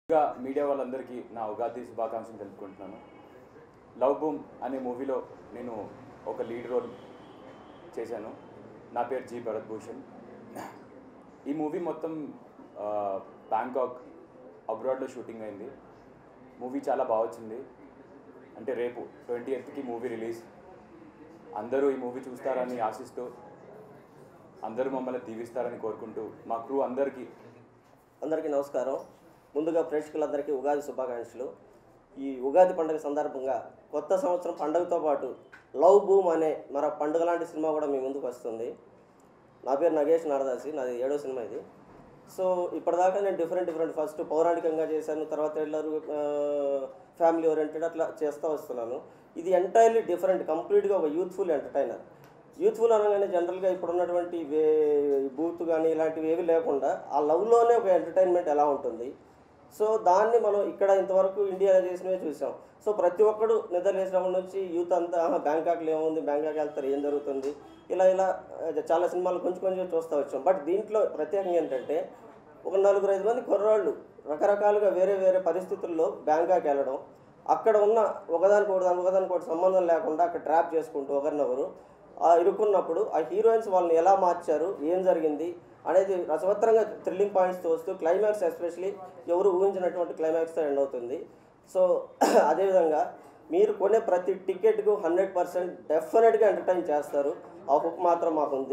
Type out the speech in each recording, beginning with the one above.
ఇంకా మీడియా వాళ్ళందరికీ నా ఉగాది శుభాకాంక్షలు తెలుపుకుంటున్నాను లవ్ బూమ్ అనే మూవీలో నేను ఒక లీడ్ రోల్ చేశాను నా పేరు జీ భరత్ భూషణ్ ఈ మూవీ మొత్తం ఆ, బ్యాంకాక్ అబ్రాడ్లో షూటింగ్ అయింది మూవీ చాలా బాగా వచ్చింది అంటే రేపు ట్వంటీ ఎయిత్కి మూవీ రిలీజ్ అందరూ ఈ మూవీ చూస్తారని ఆశిస్తూ అందరూ మమ్మల్ని దీవిస్తారని కోరుకుంటూ మా క్రూ అందరికీ అందరికీ నమస్కారం ముందుగా ప్రేక్షకులందరికీ ఉగాది శుభాకాంక్షలు ఈ ఉగాది పండుగ సందర్భంగా కొత్త సంవత్సరం పండుగతో పాటు లవ్ బూమ్ అనే మరో పండుగ లాంటి సినిమా కూడా మీ ముందుకు వస్తుంది నా పేరు నగేష్ నారదాసి నాది ఏడో సినిమా ఇది సో ఇప్పటిదాకా నేను డిఫరెంట్ డిఫరెంట్ ఫస్ట్ పౌరాణికంగా చేశాను తర్వాత థ్రిల్లర్ ఫ్యామిలీ ఓరియంటెడ్ అట్లా చేస్తూ వస్తున్నాను ఇది ఎంటైర్లీ డిఫరెంట్ కంప్లీట్గా ఒక యూత్ఫుల్ ఎంటర్టైనర్ యూత్ఫుల్ అనగానే జనరల్గా ఇప్పుడు ఉన్నటువంటి వే బూత్ కానీ ఇలాంటివి ఏవి లేకుండా ఆ లవ్లోనే ఒక ఎంటర్టైన్మెంట్ ఎలా ఉంటుంది సో దాన్ని మనం ఇక్కడ ఇంతవరకు ఇండియాలో చేసినవే చూసాం సో ప్రతి ఒక్కడు నిద్ర లేచినప్పటి నుంచి యూత్ అంతా "ఆహా, బ్యాంకాక్లో ఏముంది బ్యాంకాక్ వెళ్తారు ఏం జరుగుతుంది ఇలా ఇలా ఆ, చాలా సినిమాలు కొంచెం కొంచెం చూస్తూ వచ్చాం బట్ దీంట్లో ప్రత్యేకంగా ఏంటంటే ఒక నలుగురు ఐదు మంది కుర్రాళ్ళు రకరకాలుగా వేరే వేరే పరిస్థితుల్లో బ్యాంకాక్ వెళ్ళడం అక్కడ ఉన్న ఒకదానికి ఒకదానికి ఒకదానికి ఒకటి సంబంధం లేకుండా అక్కడ ట్రాప్ చేసుకుంటూ ఒకరినొకరు ఆ ఇరుక్కున్నప్పుడు ఆ హీరోయిన్స్ వాళ్ళని ఎలా మార్చారు ఏం జరిగింది అనేది రసవత్తరంగా థ్రిల్లింగ్ పాయింట్స్తో వస్తూ క్లైమాక్స్ ఎస్పెషలీ ఎవరు ఊహించినటువంటి క్లైమాక్స్తో ఎండ్ అవుతుంది సో అదేవిధంగా మీరు కొనే ప్రతి టికెట్కు హండ్రెడ్ పర్సెంట్ డెఫినెట్గా ఎంటర్టైన్ చేస్తారు ఆ హుక్ మాత్రం మాకుంది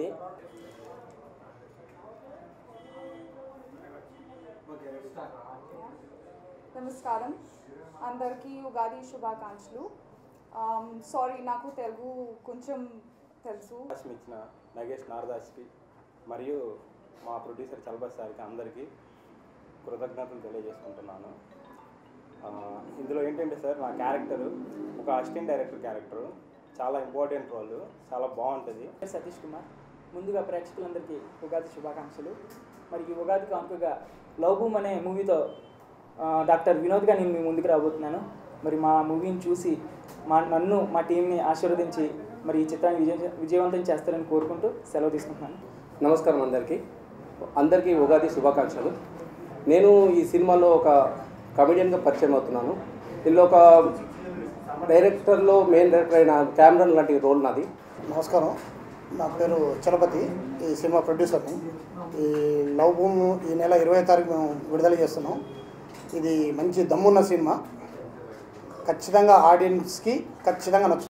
నమస్కారం అందరికీ ఉగాది శుభాకాంక్షలు సారీ నాకు తెలుగు కొంచెం తెలుసు అవకాశం ఇచ్చిన నగేష్ నారదాస్కి మరియు మా ప్రొడ్యూసర్ చలబస్ సార్కి అందరికీ కృతజ్ఞతలు తెలియజేసుకుంటున్నాను ఆ, ఇందులో ఏంటంటే సార్ నా క్యారెక్టర్ ఒక అసిస్టెంట్ డైరెక్టర్ క్యారెక్టర్ చాలా ఇంపార్టెంట్ రోల్ చాలా బాగుంటుంది పేరు సతీష్ కుమార్ ముందుగా ప్రేక్షకులందరికీ ఉగాది శుభాకాంక్షలు మరి ఈ ఉగాది కానుకగా లవ్ బూమ్ అనే మూవీతో ఆ, డాక్టర్ వినోద్గా నేను మీ ముందుకు రాబోతున్నాను మరి మా మూవీని చూసి మా నన్ను మా టీంని ఆశీర్వదించి మరి ఈ చిత్రాన్ని విజయ విజయవంతం చేస్తారని కోరుకుంటూ సెలవు తీసుకుంటున్నాను నమస్కారం అందరికీ అందరికీ ఉగాది శుభాకాంక్షలు నేను ఈ సినిమాలో ఒక కమెడియన్గా పరిచయం అవుతున్నాను దీనిలో ఒక డైరెక్టర్లో మెయిన్ డైరెక్టర్ అయిన కెమెరాన్ లాంటి రోల్ నాది నమస్కారం నా పేరు చలపతి ఈ సినిమా ప్రొడ్యూసర్ని ఈ లవ్ భూమ్ ఈ నెల ఇరవై తారీఖు మేము విడుదల చేస్తున్నాం ఇది మంచి దమ్మున్న సినిమా ఖచ్చితంగా ఆడియన్స్కి ఖచ్చితంగా నచ్చుతుంది